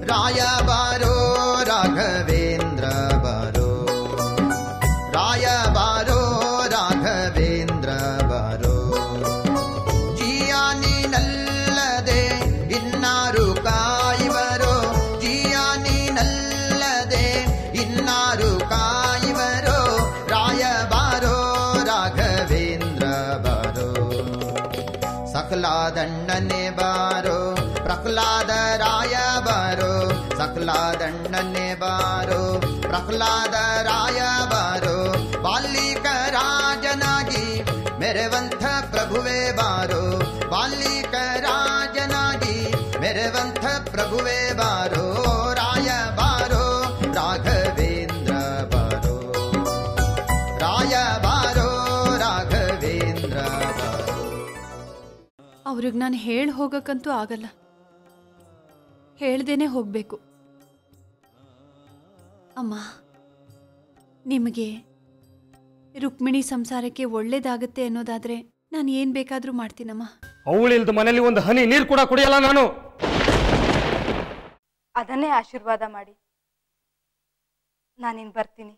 ರಾಯ ಬಾರೋ ರಾಘವೇಂದ್ರ ಬಾರೋ ರಾಯ ಬಾರೋ ರಾಘವೇಂದ್ರ ಬಾರೋ ಜಿಯಾನಿನಲ್ಲದೆ ಇನ್ನಾರು ಕಾಯುವರೋ ಜಿಯಾನಿನಲ್ಲದೆ ಇನ್ನಾರು ಕಾಯುವರೋ ರಾಯ ಬಾರೋ ರಾಘವೇಂದ್ರ ಬಾರೋ ಸಕಲಾದಣ್ಣನೆ ಬಾರೋ ಪ್ರಹ್ಲಾದ ರಾಯ ಬಾರೋ ಸಕಲಾದಣ್ಣನೆ ಬಾರೋ ಪ್ರಹ್ಲಾದ ರಾಯ ಬಾರೋ ಬಾಲಿಕ ರಾಜನಾಗಿ ಮೆರವಂಥ ಪ್ರಭುವೇ ಬಾರೋ ಬಾಲಿಕ ರಾಜನಾಗಿ ಮೆರವಂಥ ಪ್ರಭುವೇ ಬಾರೋ ರಾಯ ಬಾರೋ ರಾಘವೇಂದ್ರ ಬಾರೋ ರಾಯ ಬಾರೋ ರಾಘವೇಂದ್ರ ಬಾರೋ ಅವ್ರಿಗೆ ನಾನು ಹೇಳಿ ಹೋಗಕ್ಕಂತೂ ಆಗಲ್ಲ ಹೇಳ್ದೇನೆ ಹೋಗಬೇಕು ಅಮ್ಮ ನಿಮಗೆ ರುಕ್ಮಿಣಿ ಸಂಸಾರಕ್ಕೆ ಒಳ್ಳೇದಾಗತ್ತೆ ಅನ್ನೋದಾದ್ರೆ ನಾನು ಏನು ಬೇಕಾದರೂ ಮಾಡ್ತೀನಮ್ಮ ಅವಳಿಲ್ದ ಮನೇಲಿ ಒಂದು ಹನಿ ನೀರು ಕೂಡ ಕುಡಿಯಲ್ಲ ನಾನು ಅದನ್ನೇ ಆಶೀರ್ವಾದ ಮಾಡಿ ನಾನಿನ್ ಬರ್ತೀನಿ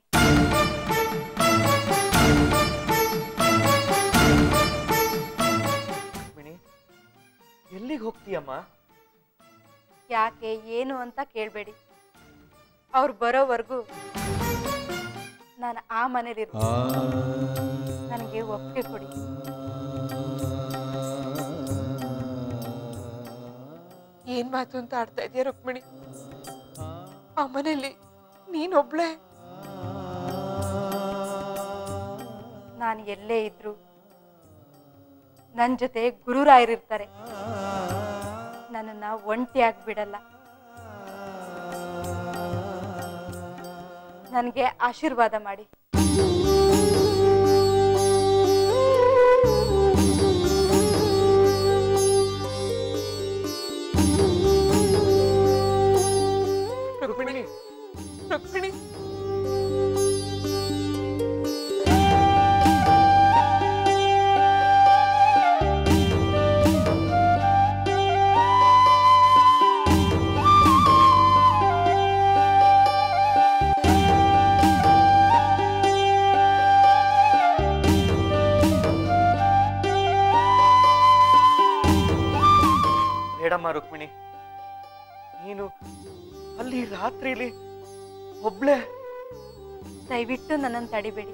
ರುಕ್ಮಿಣಿ ಎಲ್ಲಿಗೆ ಹೋಗ್ತೀಯಮ್ಮ ಯಾಕೆ ಏನು ಅಂತ ಕೇಳಬೇಡಿ ಅವ್ರು ಬರೋವರೆಗೂ ನಾನು ಆ ಮನೇಲಿರು ನನಗೆ ಒಪ್ಪಿಗೆ ಕೊಡಿ ಏನ್ ಮಾತು ಅಂತ ಆಡ್ತಾ ಇದೆಯಾ ರುಕ್ಮಿಣಿ ಆ ಮನೇಲಿ ನೀನೊಬ್ಳೆ ನಾನು ಎಲ್ಲೇ ಇದ್ರು ನನ್ನ ಜೊತೆ ಗುರುರಾಯರಿರ್ತಾರೆ ನನ್ನನ್ನ ಒಂಟಿಯಾಗಿ ಬಿಡಲ್ಲ ನನಗೆ ಆಶೀರ್ವಾದ ಮಾಡಿ ರುಕ್ಮಿಣಿ ರುಕ್ಮಿಣಿ ಬೇಡಮ್ಮ ರುಕ್ಮಿಣಿ ನೀನು ಅಲ್ಲಿ ರಾತ್ರಿಲಿ ಒಬ್ಳೆ ದಯವಿಟ್ಟು ನನ್ನನ್ನು ತಡಿಬೇಡಿ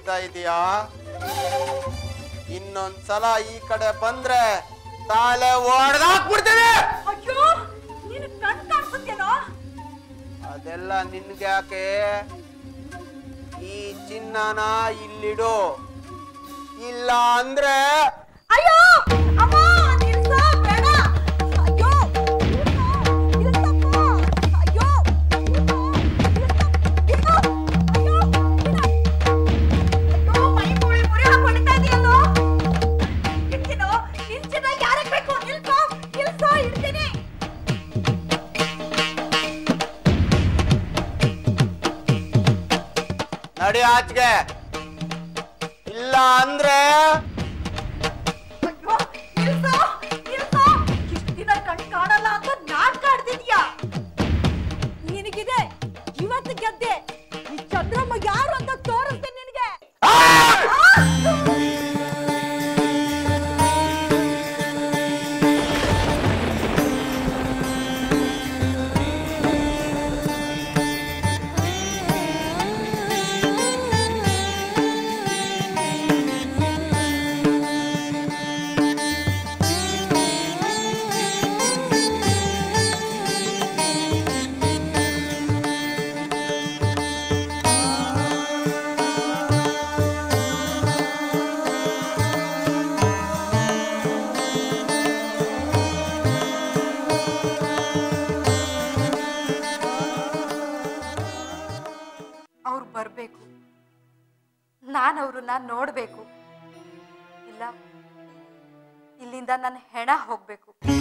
ಕಾಯ್ತಾ ಇದೀಯಾ ಇನ್ನೊಂದ್ಸಲ ಈ ಕಡೆ ಬಂದ್ರೆ ತಾಲೆ ಹೊಡೆದಾಕ್ಬಿಡ್ತೀನಿ ಅಯ್ಯೋ ನೀನು ಕಣ್ ಕಾಣಿಸುತ್ತೇನೋ ಅದೆಲ್ಲ ನಿನ್ಗ್ಯಾಕೆ ಈ ಚಿನ್ನನ ಇಲ್ಲಿಡು ಇಲ್ಲ ಅಂದ್ರೆ ಅಯ್ಯೋ ಅಮ್ಮ ನಿಲ್ಸ ಬೇಡ ಅಯ್ಯೋ ನಿಲ್ಸಪ್ಪ ಅಯ್ಯೋ ಅಯ್ಯೋ ಅಯ್ಯೋ ಮೈ ಮುಳಿ ಮುರಿ ಹಾಕೊಂಡಿತಾ ಇದೆಯಲ್ಲೋ ಇಡ್ತೀನೋ ನಿಲ್ಸಿದ ಯಾರಿಗೆ ಬೇಕು ನಿಲ್ಸೋ ನಿಲ್ಸೋ ಇಡ್ತೀನಿ ನಡಿ ಆಚೆಗೆ ಇಲ್ಲ ಅಂದ್ರೆ ಅಯ್ಯೋ ನಿಲ್ಸೋ ನಿಲ್ಸೋ ಇಷ್ಟು ದಿನ ಕಣ್ ಕಾಣಲ್ಲ ಅಂತ ನಾಟಕ ಆಡ್ತಿದ್ಯಾ ನಿನಗಿದೆ ಇವತ್ತು ಗೆದ್ದೆ ಈ ಚಂದ್ರಮ್ಮ ಯಾರು ಅಂತ ತೋರಿಸ್ತೇನೆ ನಿನಗೆ ಅವ್ರು ಬರಬೇಕು ನಾನು ಅವ್ರನ್ನ ನೋಡಬೇಕು ಇಲ್ಲ ಇಲ್ಲಿಂದ ನನ್ನ ಹೆಣ ಹೋಗ್ಬೇಕು